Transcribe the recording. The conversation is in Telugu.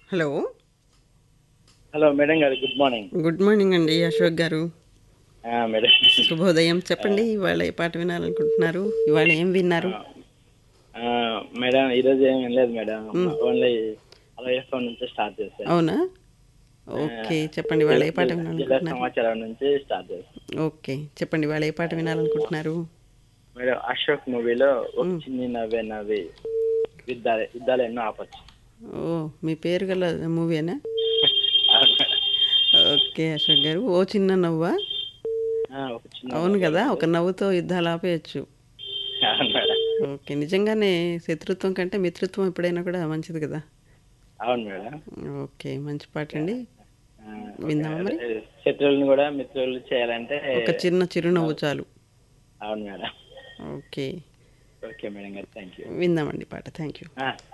హలో హలో మేడం గారు గుడ్ మార్నింగ్ గుడ్ మార్నింగ్ అండి అశోక్ గారు ఆ, మేడం శుభోదయం చెప్పండి ఇవాళ ఏ పాట వినాలనుకుంటున్నారు ఇవాళ ఏం విన్నారు ఆ, మేడం ఈరోజు ఏం లేదు మేడం ఓన్లీ అరవై ఫోన్ నుంచి స్టార్ట్ చేశాను అవునా ఓకే చెప్పండి ఇవాళ ఏ పాట జిల్లా వినాలనుకుంటున్నారు సమాచారం నుంచి స్టార్ట్ చేశాను ఓకే చెప్పండి ఇవాళ ఏ పాట వినాలనుకుంటున్నారు మేడం అశోక్ మూవీలో ఒక చిన్ని నవ్వే నవ్వి యుద్ధాలు యుద్ధాలు ఎన్నో ఆపచ్చు ఓ మీ పేరు గల మూవీనా ఓకే అశోక్ గారు ఓ చిన్న నవ్వా ఒక చిన్న అవును కదా ఒక నవ్వుతో యుద్ధాలు ఆపేయచ్చు అవును మేడం ఓకే నిజంగానే శత్రుత్వం కంటే మిత్రుత్వం ఎప్పుడైనా కూడా మంచిది కదా అవును మేడం ఓకే మంచి పాట అండి ఆ, విందామా మరి శత్రువులను కూడా మిత్రులు చేయాలంటే ఒక చిన్న చిరునవ్వు చాలు అవును మేడం ఓకే ఓకే మేడం గారు థ్యాంక్ యూ విందామండి పాట థ్యాంక్ యూ యూ